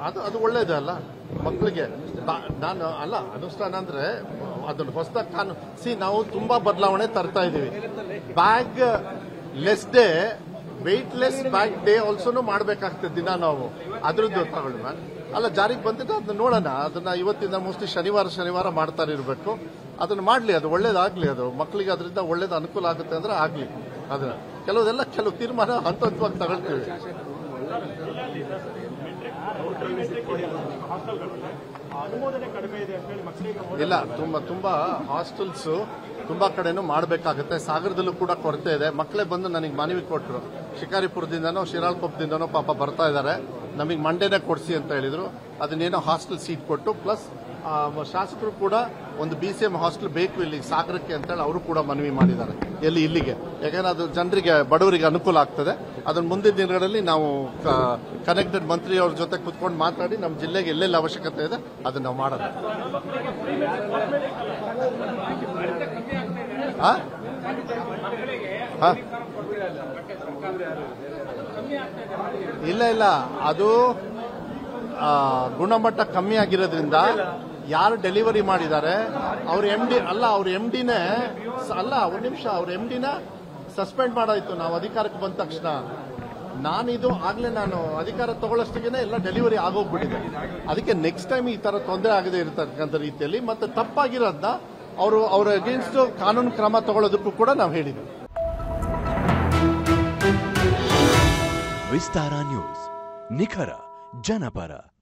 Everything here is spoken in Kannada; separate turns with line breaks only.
ಅದು ಅದು ಒಳ್ಳೇದೇ ಅಲ್ಲ ಮಕ್ಕಳಿಗೆ ಬಾ- ನಾನು ಅಲ್ಲ ಅನುಷ್ಠಾನ ಅಂದ್ರೆ ಅದನ್ನ ಹೊಸದಾಗಿ ಕಾನು ಸಿ ನಾವು ತುಂಬಾ ಬದಲಾವಣೆ ತರ್ತಾ ಇದೀವಿ bag less day weightless bag day ಆಲ್ಸೋನು ಮಾಡ್ಬೇಕಾಗ್ತದೆ ದಿನ ನಾವು ಅದ್ರದ್ದು ತಗೊಳ್ಳಿ ಮ್ಯಾಮ್ ಅಲ್ಲ ಜಾರಿಗೆ ಬಂದಿದ್ದು ಅದನ್ನ ನೋಡೋಣ ಅದನ್ನ ಇವತ್ತಿಂದ ಮೋಸ್ಟ್ಲಿ ಶನಿವಾರ ಶನಿವಾರ ಮಾಡ್ತಾನೆ ಇರಬೇಕು ಅದನ್ನ ಮಾಡ್ಲಿ ಅದು ಒಳ್ಳೇದಾಗ್ಲಿ ಅದು ಮಕ್ಕಳಿಗೆ ಅದರಿಂದ ಒಳ್ಳೇದು ಅನುಕೂಲ ಆಗುತ್ತೆ ಅಂದ್ರೆ ಆಗ್ಲಿ ಅದನ್ನ ಕೆಲವುದೆಲ್ಲ ಕೆಲವು ತೀರ್ಮಾನ ಹಂತ ಹಂತವಾಗಿ ತಗೊಳ್ತೀವಿ
ಅನುಮೋದನೆ ಕಡಿಮೆ ಇದೆ ಅಂತ ಹೇಳಿ ಮಕ್ಕಳಿಗೆ
ಇಲ್ಲ ತುಂಬಾ ತುಂಬಾ ಹಾಸ್ಟೆಲ್ಸ್ ತುಂಬಾ ಕಡೆನೂ ಮಾಡಬೇಕಾಗುತ್ತೆ ಸಾಗರದಲ್ಲೂ ಕೂಡ ಕೊರತೆ ಇದೆ ಮಕ್ಕಳೇ ಬಂದು ನನಗೆ ಮನವಿ ಕೊಟ್ಟರು ಶಿಕಾರಿಪುರದಿಂದನೋ ಶಿರಾಳಕೊಪ್ಪದಿಂದನೋ ಪಾಪ ಬರ್ತಾ ಇದ್ದಾರೆ ನಮಗೆ ಮಂಡೇನೆ ಕೊಡಿಸಿ ಅಂತ ಹೇಳಿದ್ರು ಅದನ್ನೇನೋ ಹಾಸ್ಟೆಲ್ ಸೀಟ್ ಕೊಟ್ಟು ಪ್ಲಸ್ ಶಾಸಕರು ಕೂಡ ಒಂದು ಬಿ ಸಿ ಎಂ ಹಾಸ್ಟೆಲ್ ಬೇಕು ಇಲ್ಲಿ ಸಾಗರಕ್ಕೆ ಅಂತೇಳಿ ಅವರು ಕೂಡ ಮನವಿ ಮಾಡಿದ್ದಾರೆ ಎಲ್ಲಿ ಇಲ್ಲಿಗೆ ಯಾಕಂದ್ರೆ ಅದು ಜನರಿಗೆ ಬಡವರಿಗೆ ಅನುಕೂಲ ಆಗ್ತದೆ ಅದನ್ನ ಮುಂದಿನ ದಿನಗಳಲ್ಲಿ ನಾವು ಕನೆಕ್ಟೆಡ್ ಮಂತ್ರಿ ಅವ್ರ ಜೊತೆ ಕುತ್ಕೊಂಡು ಮಾತಾಡಿ ನಮ್ಮ ಜಿಲ್ಲೆಗೆ ಎಲ್ಲೆಲ್ಲಿ ಅವಶ್ಯಕತೆ ಇದೆ ಅದನ್ನ ನಾವು ಮಾಡೋಣ ಆ? ಆ? ಇಲ್ಲ ಇಲ್ಲ ಅದು ಆ, ಗುಣಮಟ್ಟ ಕಮ್ಮಿ ಆಗಿರೋದ್ರಿಂದ ಯಾರು ಡೆಲಿವರಿ ಮಾಡಿದ್ದಾರೆ ಅವ್ರ ಎಂ ಡಿ ಅಲ್ಲ ಅವ್ರ ಎಂ ಡಿನೇ ಅಲ್ಲ ಒಂದ್ ನಿಮಿಷ ಅವ್ರ ಎಂ ಡಿನ ಸಸ್ಪೆಂಡ್ ಮಾಡಾಯ್ತು ನಾವು ಅಧಿಕಾರಕ್ಕೆ ಬಂದ ತಕ್ಷಣ ನಾನಿದು ಆಗ್ಲೇ ನಾನು ಅಧಿಕಾರ ತಗೊಳ್ಳೋಷ್ಟಿಗೆ ಎಲ್ಲ ಡೆಲಿವರಿ ಆಗೋಗ್ಬಿಟ್ಟಿದೆ ಅದಕ್ಕೆ ನೆಕ್ಸ್ಟ್ ಟೈಮ್ ಈ ತರ ತೊಂದರೆ ಆಗದೆ ಇರತಕ್ಕಂಥ ರೀತಿಯಲ್ಲಿ ಮತ್ತೆ ತಪ್ಪಾಗಿರೋದನ್ನ ಅವರು ಅವ್ರ ಅಗೇನ್ಸ್ಟ್ ಕಾನೂನು ಕ್ರಮ ತಗೊಳ್ಳೋದಕ್ಕೂ ಕೂಡ ನಾವು ಹೇಳಿದ್ವಿ
ವಿಸ್ತಾರ ನ್ಯೂಸ್ ನಿಖರ ಜನಪರ